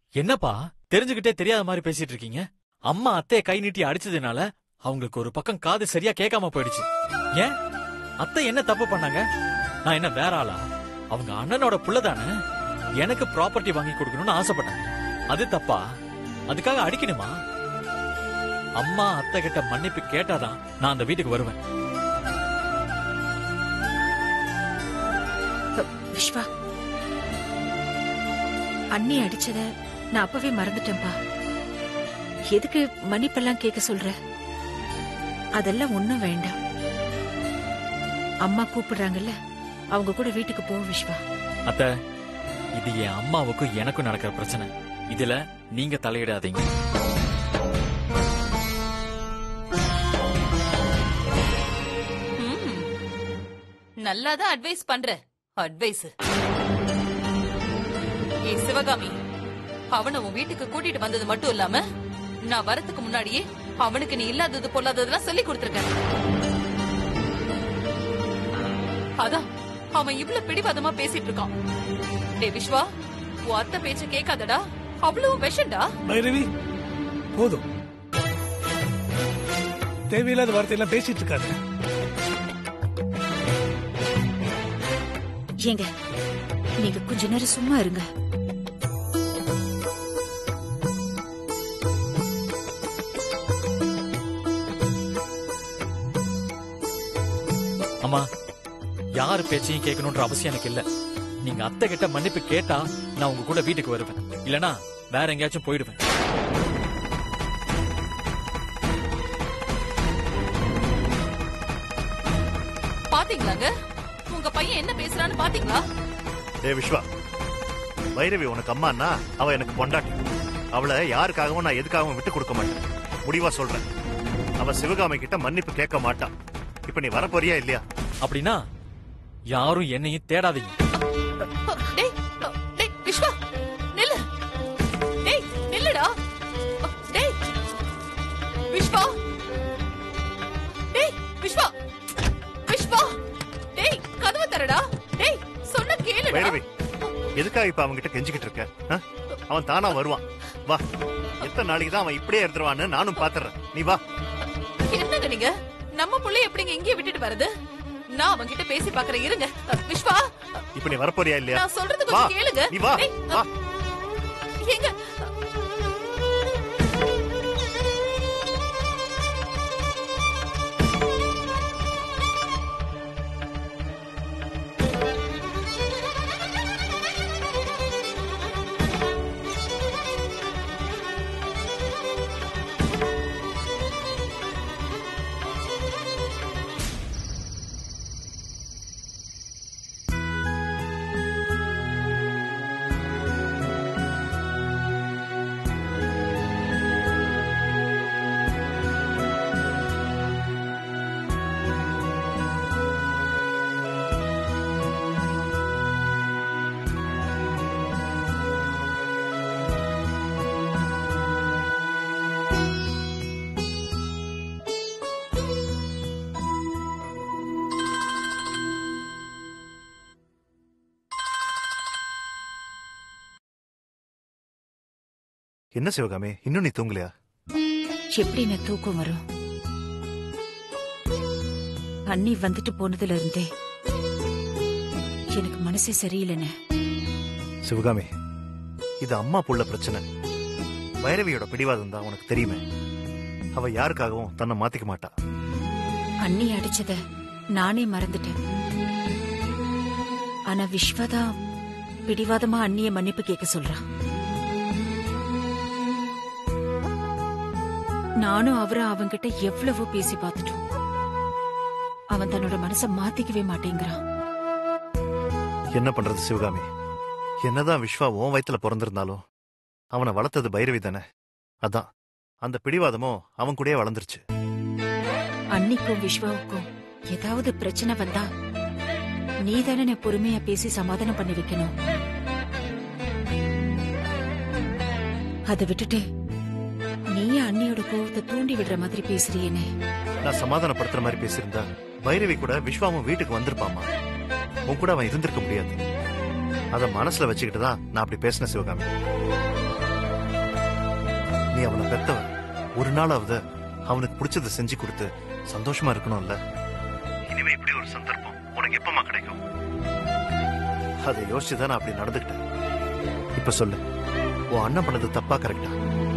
என்னப்பா தெரிஞ்சுக்கிட்டே தெரியாத மாதிரி பேசிட்டு இருக்கீங்க அம்மா அத்தைய கை நீட்டி அடிச்சதுனால அவங்களுக்கு ஒரு பக்கம் காது சரியா கேட்காம போயிடுச்சு ஏன் அத்தை என்ன தப்பு பண்ணாங்க நான் என்ன வேற ஆளா அவங்க அண்ணனோட புள்ள தானே எனக்கு ப்ராப்பர்ட்டி வாங்கி கொடுக்கணும்னு ஆசைப்பட்டாங்க அது தப்பா அதுக்காக அடிக்கணுமா அம்மா அத்தை கிட்ட மன்னிப்பு கேட்டாதான் நான் அந்த வீட்டுக்கு வருவேன் விஸ்வா அண்ணி அடிச்சத நான் அப்பவே மறந்துட்டேன்பா எதுக்கு மன்னிப்பெல்லாம் கேட்க சொல்ற அதெல்லாம் ஒண்ணும் வேண்டாம் அம்மா கூப்பிடுறாங்கல்ல அவங்க கூட வீட்டுக்கு போ விஸ்வா அத்த இது என் அம்மாவுக்கும் எனக்கும் நடக்கிற பிரச்சனை இதுல நீங்க தலையிடாதீங்க ம். நல்லாதான் அட்வைஸ் பண்ற அட்வைஸ் ஏ சிவகாமி அவனை உன் வீட்டுக்கு கூட்டிட்டு வந்தது மட்டும் இல்லாம நான் வரதுக்கு முன்னாடியே அவனுக்கு நீ இல்லாதது பொல்லாததெல்லாம் சொல்லி கொடுத்திருக்க அதான் அவன் இவ்ளோ பிடிவாதமா பேசிட்டு இருக்கான் டே விஸ்வா உன் அத்தை பேச்ச கேட்காதடா அவ்வளவு விஷண்டா பைரவி போதும் தேவையில்லாத வார்த்தையெல்லாம் பேசிட்டு இருக்காரு ஏங்க நீங்க கொஞ்ச நேரம் சும்மா இருங்க அம்மா யார் பேச்சையும் கேட்கணும்ன்ற அவசியம் எனக்கு இல்ல நீங்க அத்தை கிட்ட மன்னிப்பு கேட்டா நான் உங்க கூட வீட்டுக்கு வருவேன் இல்லனா வேற எங்கேயாச்சும் போயிடுவேன் பாத்தீங்களாங்க உங்க பையன் என்ன பேசுறான்னு பாத்தீங்களா ஏ விஸ்வா பைரவி உனக்கு அம்மான்னா அவ எனக்கு பொண்டாட்டி அவளை யாருக்காகவும் நான் எதுக்காகவும் விட்டு கொடுக்க மாட்டேன் முடிவா சொல்றேன் அவ சிவகாமி கிட்ட மன்னிப்பு கேட்க மாட்டான் இப்ப நீ வரப்போறியா இல்லையா அப்படின்னா யாரும் என்னையும் தேடாதீங்க டேய் டேய் விஸ்வா நில்லு டேய் நில்லுடா டேய் விஸ்வா டேய் விஸ்வா விஸ்வா டேய் கதவு தரடா டேய் சொன்ன கேளுடா பைரவி எதுக்காக இப்ப அவன்கிட்ட கெஞ்சிக்கிட்டு இருக்க ஆ? அவன் தானா வருவான் வா எத்தனை நாளைக்கு தான் அவன் இப்படியே இருந்துருவான்னு நானும் பாத்துறேன் நீ வா என்னங்க நீங்க நம்ம புள்ளைய எப்படிங்க இங்கே விட்டுட்டு வருது நான் அவன்கிட்ட பேசி பாக்குறேன் இருங்க விஸ்வா இப்ப நீ வரப்போறியா இல்லையா நான் சொல்றது வா கொஞ்சம் கேளுங்க நீ வா டேய், வா ஏங்க என்ன சிவகாமி இன்னும் நீ தூங்கலையா எப்படி என்ன தூக்கம் வரும் அண்ணி வந்துட்டு போனதுல இருந்தே எனக்கு மனசே சரியில்லைன்னு சிவகாமி இது அம்மா புள்ள பிரச்சனை பைரவியோட பிடிவாதம் தான் உனக்கு தெரியுமே அவ யாருக்காகவும் தன்னை மாத்திக்க மாட்டா அண்ணி அடிச்சத நானே மறந்துட்டேன் ஆனா விஸ்வதா பிடிவாதமா அண்ணிய மன்னிப்பு கேட்க சொல்றான் நானும் அவரும் அவன்கிட்ட எவ்வளவோ பேசி பார்த்துட்டோம் அவன் தன்னோட மனச மாத்திக்கவே மாட்டேங்கிறான் என்ன பண்றது சிவகாமி என்னதான் விஸ்வா உன் வயித்துல பிறந்திருந்தாலும் அவனை வளர்த்தது பைரவி தானே அதான் அந்த பிடிவாதமோ அவன் கூடயே வளர்ந்துருச்சு அன்னிக்கும் விஸ்வாவுக்கும் ஏதாவது பிரச்சனை வந்தா நீ தானே பொறுமையா பேசி சமாதானம் பண்ணி வைக்கணும் அதை விட்டுட்டு நீ அண்ணியோட கோவத்தை தூண்டி விடுற மாதிரி பேசுறியேனே நான் சமாதானப்படுத்துற மாதிரி பேசியிருந்தா பைரவி கூட விஸ்வாவும் வீட்டுக்கு வந்திருப்பாமா உன் கூட அவன் இருந்திருக்க முடியாது அத மனசுல வச்சுக்கிட்டு தான் நான் அப்படி பேசின சிவகாமி நீ அவனை பெத்தவன் ஒரு நாளாவது அவனுக்கு பிடிச்சதை செஞ்சு கொடுத்து சந்தோஷமா இருக்கணும்ல இனிமே இப்படி ஒரு சந்தர்ப்பம் உனக்கு எப்பமா கிடைக்கும் அதை யோசிச்சுதான் நான் அப்படி நடந்துக்கிட்டேன் இப்ப சொல்லு உன் அண்ணன் பண்ணது தப்பா கரெக்டா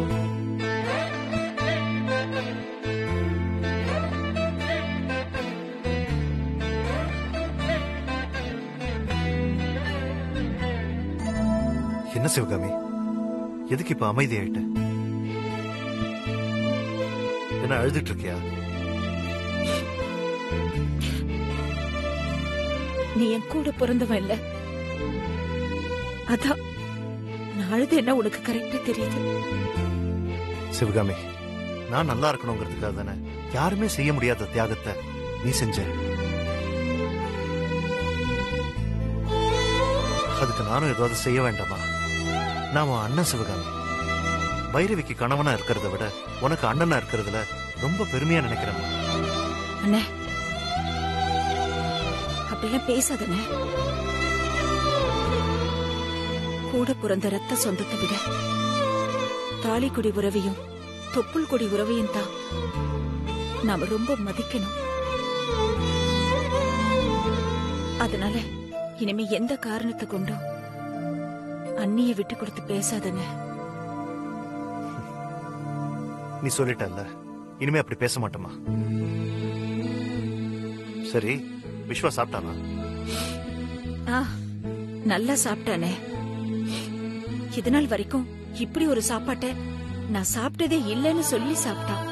என்ன சிவகாமி எதுக்கு இப்ப அமைதி ஆயிட்ட என்ன அழுதுட்டு இருக்கியா நீ என் கூட பிறந்தவன் இல்ல அதான் நான் அழுது என்ன உனக்கு கரெக்டா தெரியுது சிவகாமி நான் நல்லா இருக்கணுங்கிறதுக்காக தானே யாருமே செய்ய முடியாத தியாகத்தை நீ செஞ்ச அதுக்கு நானும் ஏதாவது செய்ய வேண்டாமா நான் உன் அண்ணன் சிவகாமி பைரவிக்கு கணவனா இருக்கிறத விட உனக்கு அண்ணனா இருக்கிறதுல ரொம்ப பெருமையா நினைக்கிறேன் அண்ணே அப்படிலாம் பேசாதண்ணே கூட பிறந்த ரத்த சொந்தத்தை விட தாலிக்குடி உறவையும் தொப்புள் கொடி உறவையும் தான் நாம ரொம்ப மதிக்கணும் அதனால இனிமே எந்த காரணத்தை கொண்டும் அண்ணிய விட்டு கொடுத்து பேசாதண்ணே நீ சொல்லிட்டல்ல இனிமே அப்படி பேச மாட்டோமா சரி விஸ்வா சாப்பிட்டானா ஆ நல்லா சாப்பிட்டானே இது நாள் வரைக்கும் இப்படி ஒரு சாப்பாட்டை நான் சாப்பிட்டதே இல்லைன்னு சொல்லி சாப்பிட்டான்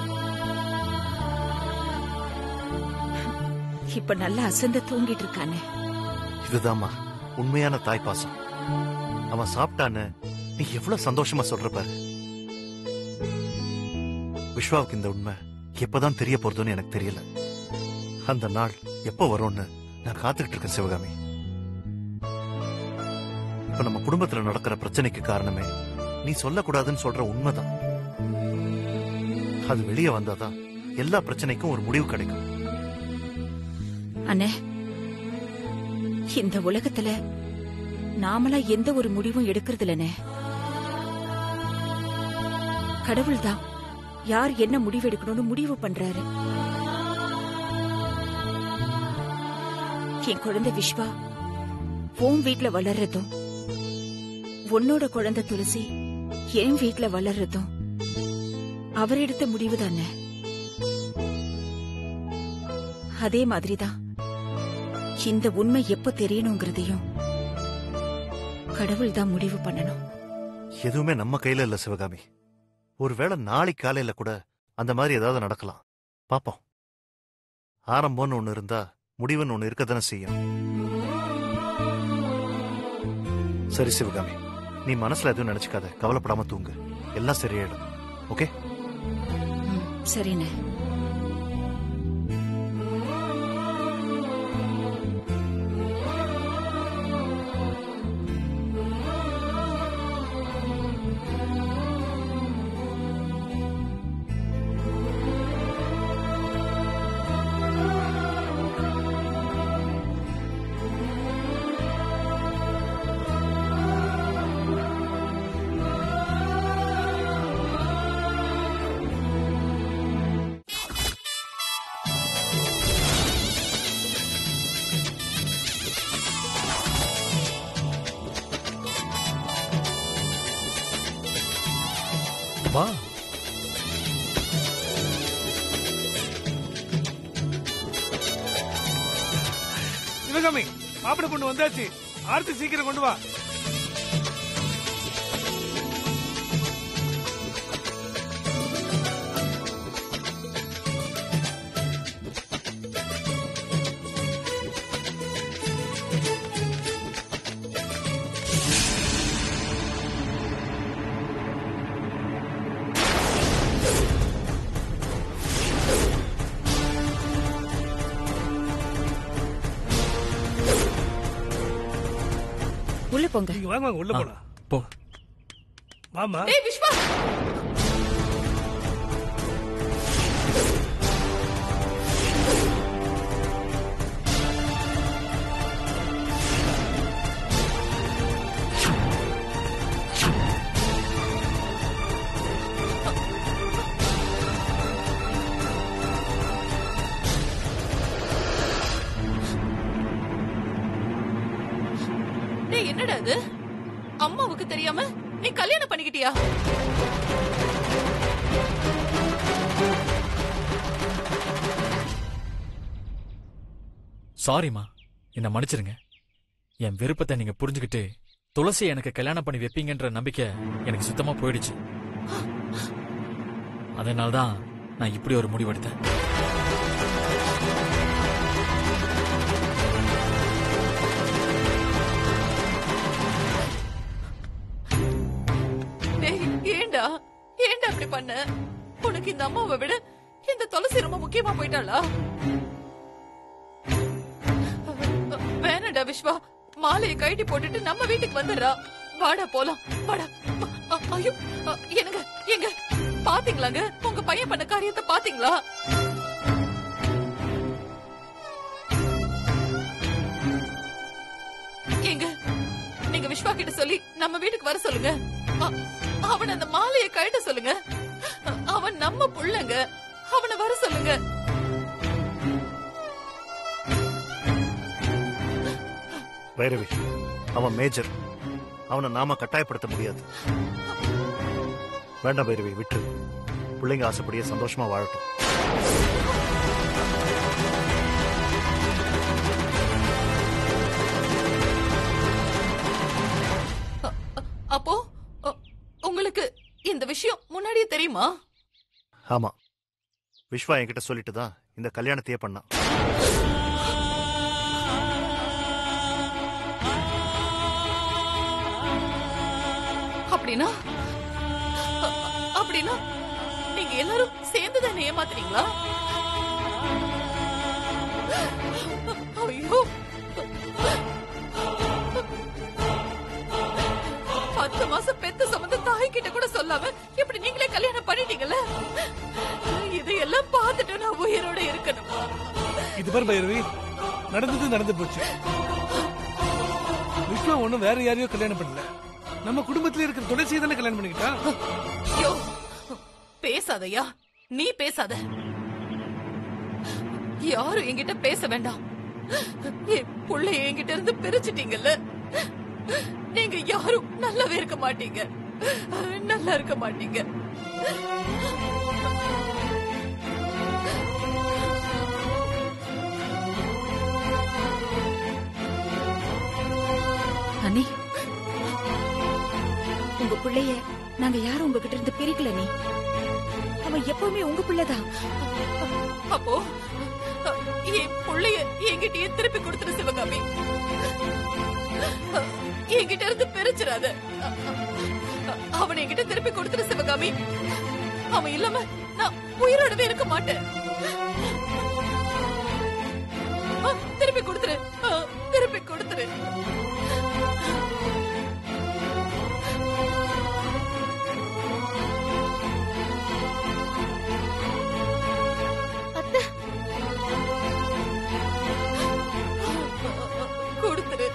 இப்ப நல்லா அசந்து தூங்கிட்டு இருக்கானே இதுதாம்மா உண்மையான தாய் பாசம் அவன் சாப்பிட்டான்னு நீ எவ்வளவு சந்தோஷமா சொல்ற பாரு விஸ்வாவுக்கு இந்த உண்மை எப்பதான் தெரிய போறதுன்னு எனக்கு தெரியல அந்த நாள் எப்போ வரும்னு நான் காத்துக்கிட்டு இருக்கேன் சிவகாமி இப்ப நம்ம குடும்பத்துல நடக்கிற பிரச்சனைக்கு காரணமே நீ சொல்லக்கூடாதுன்னு சொல்ற உண்மைதான் அது வெளியே வந்தாதான் எல்லா பிரச்சனைக்கும் ஒரு முடிவு கிடைக்கும் அண்ணே இந்த உலகத்துல நாமளா எந்த ஒரு முடிவும் எடுக்கிறது இல்லனே கடவுள்தான் யார் என்ன முடிவு எடுக்கணும்னு முடிவு பண்றாரு என் குழந்தை விஸ்வா உன் வீட்ல வளர்றதும் உன்னோட குழந்தை துளசி என் வீட்ல வளர்றதும் அவர் எடுத்த முடிவு தானே அதே மாதிரிதான் இந்த உண்மை எப்ப தெரியணுங்கிறதையும் கடவுள் தான் முடிவு பண்ணணும் எதுவுமே நம்ம கையில இல்ல சிவகாமி ஒருவேளை நாளைக்கு காலையில கூட அந்த மாதிரி ஏதாவது நடக்கலாம் பாப்போம் ஆரம்பம்னு ஒண்ணு இருந்தா முடிவுன்னு ஒண்ணு இருக்கத்தானே செய்யும் சரி சிவகாமி நீ மனசுல எதுவும் நினைச்சுக்காத கவலைப்படாம தூங்கு எல்லாம் சரியாயிடும் ஓகே ம், சரிண்ணே வா சிவகாமி மாப்பிள்ளை பொண்ணு வந்தாச்சு ஆர்த்தி சீக்கிரம் கொண்டு வா உள்ள போங்க நீங்க வாங்க வாங்க உள்ள ஆ, போலாம் போ வாமா டேய் விஸ்வா என்னடா இது அம்மாவுக்கு தெரியாம நீ கல்யாணம் பண்ணிக்கிட்டியா சாரிம்மா என்ன மன்னிச்சிருங்க என் விருப்பத்தை நீங்க புரிஞ்சுக்கிட்டு துளசி எனக்கு கல்யாணம் பண்ணி வைப்பீங்கன்ற நம்பிக்கை எனக்கு சுத்தமா போயிடுச்சு அதனால தான் நான் இப்படி ஒரு முடிவெடுத்தேன் டேய் ஏண்டா ஏண்டா அப்படி பண்ண உனக்கு இந்த அம்மாவை விட இந்த துளசி ரொம்ப முக்கியமா போயிட்டாளா வேணாடா விஸ்வா மாலையை கழட்டி போட்டுட்டு நம்ம வீட்டுக்கு வந்துடுறா வாடா போலாம் வாடா அ- ஐயோ அ, என்னங்க எங்க பாத்தீங்களாங்க உங்க பையன் பண்ண காரியத்தை பாத்தீங்களா எங்க நீங்க விஸ்வா கிட்ட சொல்லி நம்ம வீட்டுக்கு வர சொல்லுங்க அ- அவன் அந்த மாலையை கழட்ட சொல்லுங்க அ- அவன் நம்ம புள்ளங்க அவனை வர சொல்லுங்க வைரவி அவன் மேஜர் அவனை நாம கட்டாயப்படுத்த முடியாது வேண்டாம் பைரவி விட்டு பிள்ளைங்க ஆசைப்படியே சந்தோஷமா வாழட்டும் அப்போ அ, உங்களுக்கு இந்த விஷயம் முன்னாடியே தெரியுமா ஆமா விஸ்வா என்கிட்ட சொல்லிட்டு தான் இந்த கல்யாணத்தையே பண்ணான் அப்படின்னா அ- அப்படின்னா நீங்க எல்லாரும் சேர்ந்து தானே ஏமாத்துறீங்களா ஐயோ பத்து மாசம் பெத்து சுமந்த தாய் கிட்ட கூட சொல்லாம இப்படி நீங்களே கல்யாணம் பண்ணிட்டீங்கல்ல இதையெல்லாம் பார்த்துட்டு நான் உயிரோட இருக்கணுமா இது பாரு பைரவி நடந்தது நடந்து போச்சு விஸ்வா ஒண்ணும் வேற யாரையோ கல்யாணம் பண்ணல நம்ம குடும்பத்துல இருக்கிற துளசியை தானே கல்யாணம் பண்ணிக்கிட்டா ஐயோ பேசாதயா நீ பேசாத யாரும் என்கிட்ட பேச வேண்டாம் என் புள்ளை என்கிட்ட இருந்து பிரிச்சிட்டீங்கல்ல நீங்க யாரும் நல்லாவே இருக்க மாட்டீங்க நல்லா இருக்க மாட்டீங்க அண்ணி உங்க பிள்ளைய நாங்க யாரும் உங்ககிட்ட இருந்து பிரிக்கல நீ அவன் எப்பவுமே உங்க பிள்ளைதான் அப்போ என் புள்ளைய என்கிட்டயே திருப்பி கொடுத்துரு சிவகாமி என்கிட்ட இருந்து பிரிச்சிடாத அவன் என்கிட்ட திருப்பி கொடுத்துரு சிவகாமி அவன் இல்லாம நான் உயிரோடவே இருக்க மாட்டேன் ஆ, திருப்பி கொடுத்துரு ஆ, திருப்பி கொடுத்துரு கொடுத்துரு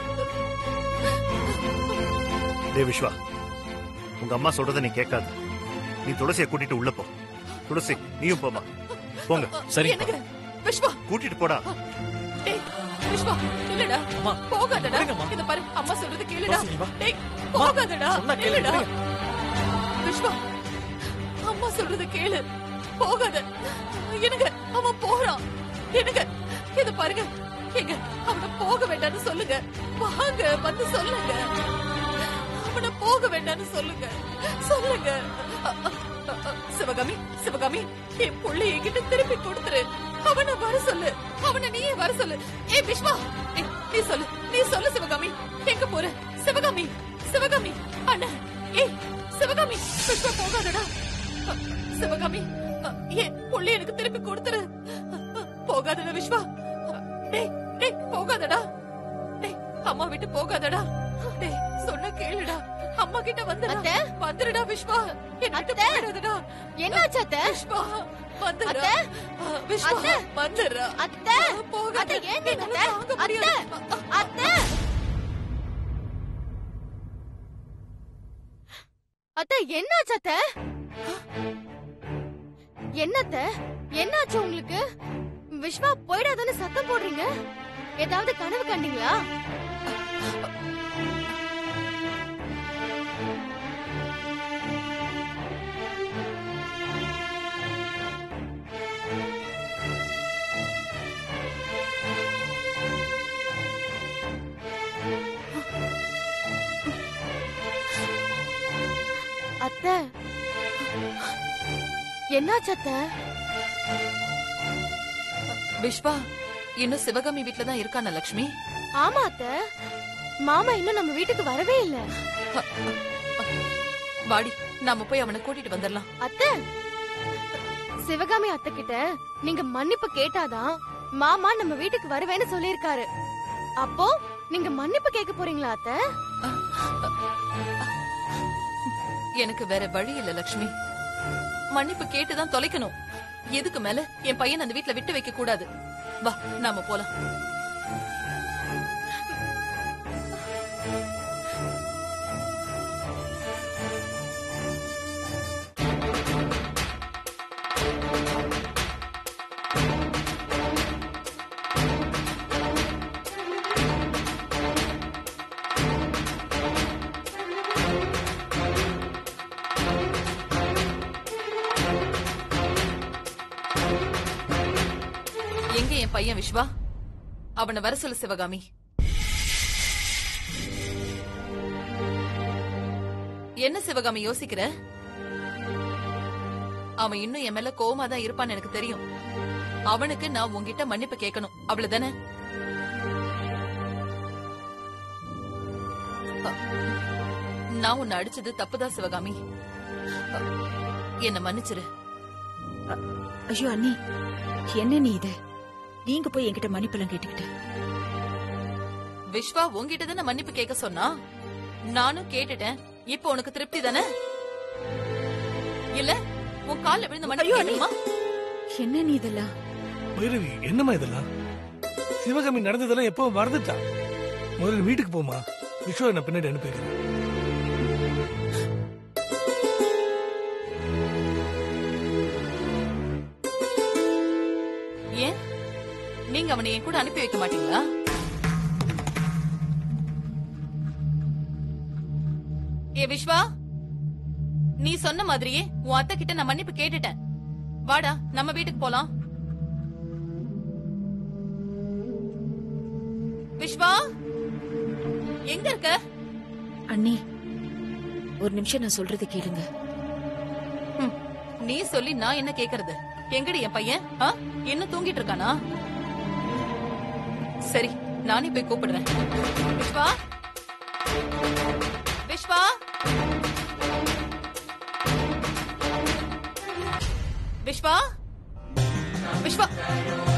டே விஸ்வா உங்க அம்மா சொல்றத நீ கேட்காத நீ துளசியை கூட்டிட்டு உள்ள போ துளசி நீயும் போமா போங்க சரிப்பா எனக்கு விஸ்வா கூட்டிட்டு போடா டேய் விஸ்வா இல்லடா அம்மா, போகாதடா விடுங்கம்மா. இத பாரு அம்மா சொல்றது கேளுடா ரோசி, நீ வா. டேய் அம்மா, போகாதடா சொன்னா கேளு, இல்லடா விடுங்க. விஸ்வா அம்மா சொல்றது கேளு போகாத எனக்கு அவன் போறான் எனக்கு இத பாருங்க எங்க அவன போக வேண்டாம்னு சொல்லுங்க வாங்க வந்து சொல்லுங்க அவன போக வேண்டாம்னு சொல்லுங்க சொல்லுங்க அ, அ, அ, அ, சிவகாமி சிவகாமி என் புள்ளை என்கிட்ட திருப்பி கொடுத்துரு அவனை வர சொல்லு அவனை நீயே வர சொல்லு ஏ விஸ்வா ஏய், நீ சொல்லு நீ சொல்லு சிவகாமி எங்க போற சிவகாமி சிவகாமி அண்ணா ஏய் சிவகாமி விஸ்வா போகாதடா அ, சிவகாமி அ, என் புள்ளை எனக்கு திருப்பி கொடுத்துரு அ, அ, போகாதடா விஸ்வா அ, டேய் டேய் போகாதடா டேய் அம்மா விட்டு போகாதடா டேய் சொன்ன கேளுடா அம்மா கிட்ட வந்துடா வந்துடுடா விஸ்வா என்ன விட்டு போயிடாதடா என்னாச்சு அத்தை? விஸ்வா வந்துடுடா அத்தை? ஆ, விஸ்வா அத்தை? வந்துடுறா அத்தை? போகாத அத்தை, ஏன் நீங்க என்னால அத்தை? தாங்க முடியாது. அத்தை? அத்தை அத்தை என்னாச்சு அத்தை என்னத்த என்னாச்சு உங்களுக்கு விஸ்வா போயிடாதன்னு சத்தம் போடுறீங்க ஏதாவது கனவு கண்டீங்களா அத்தை என்னாச்சு அத்தை விஸ்வா இன்னும் சிவகாமி வீட்ல தான் இருக்கான லக்ஷ்மி ஆமா அத்தை மாமா இன்னும் நம்ம வீட்டுக்கு வரவே இல்ல வாடி நாம போய் அவனை கூட்டிட்டு வந்துடலாம் அத்தை சிவகாமி அத்தை கிட்ட நீங்க மன்னிப்பு கேட்டாதான் மாமா நம்ம வீட்டுக்கு வருவேன்னு சொல்லியிருக்காரு அப்போ நீங்க மன்னிப்பு கேட்க போறீங்களா அத்தை எனக்கு வேற வழி இல்ல லக்ஷ்மி மன்னிப்பு கேட்டுதான் தொலைக்கணும் எதுக்கு மேல என் பையன் அந்த வீட்ல விட்டு வைக்க கூடாது வா நாம போலாம் எங்க என் பையன் விஸ்வா அவனை வர சொல்லு சிவகாமி என்ன சிவகாமி யோசிக்கிற அவன் இன்னும் என் மேல கோவமா தான் இருப்பான்னு எனக்கு தெரியும் அவனுக்கு நான் உன்கிட்ட மன்னிப்பு கேட்கணும் அவ்வளவுதானே அ, நான் உன்னை அடிச்சது தப்புதான் சிவகாமி அ, என்னை மன்னிச்சிரு ஐயோ அண்ணி என்ன நீ இது நீங்க போய் என்கிட்ட மன்னிப்பெல்லாம் கேட்டுக்கிட்ட விஸ்வா உன்கிட்ட தானே மன்னிப்பு கேட்க சொன்னா நானும் கேட்டுட்டேன் இப்போ உனக்கு திருப்தி தானே இல்ல உன் கால்ல விழுந்து மன்னிப்பு கேட்கணுமா என்ன நீ இதெல்லாம் பைரவி என்னம்மா இதெல்லாம் சிவகாமி நடந்ததெல்லாம் எப்போ மறந்துட்டா முதல்ல வீட்டுக்கு போமா விஸ்வா என்ன பின்னாடி அனுப்பிக்கிறேன் ஏன் நீங்க அவனை என் கூட அனுப்பி வைக்க மாட்டீங்களா ஏ விஸ்வா நீ சொன்ன மாதிரியே உன் அத்தை கிட்ட நான் மன்னிப்பு கேட்டுட்டேன் வாடா நம்ம வீட்டுக்கு போலாம் விஸ்வா எங்க இருக்க அண்ணி ஒரு நிமிஷம் நான் சொல்றது கேளுங்க ஹம், நீ சொல்லி நான் என்ன கேக்குறது எங்கடி என் பையன் ஆ? இன்னும் தூங்கிட்டு இருக்கானா சரி நானே போய் கூப்பிடுறேன் விஸ்வா விஸ்வா விஸ்வா விஸ்வா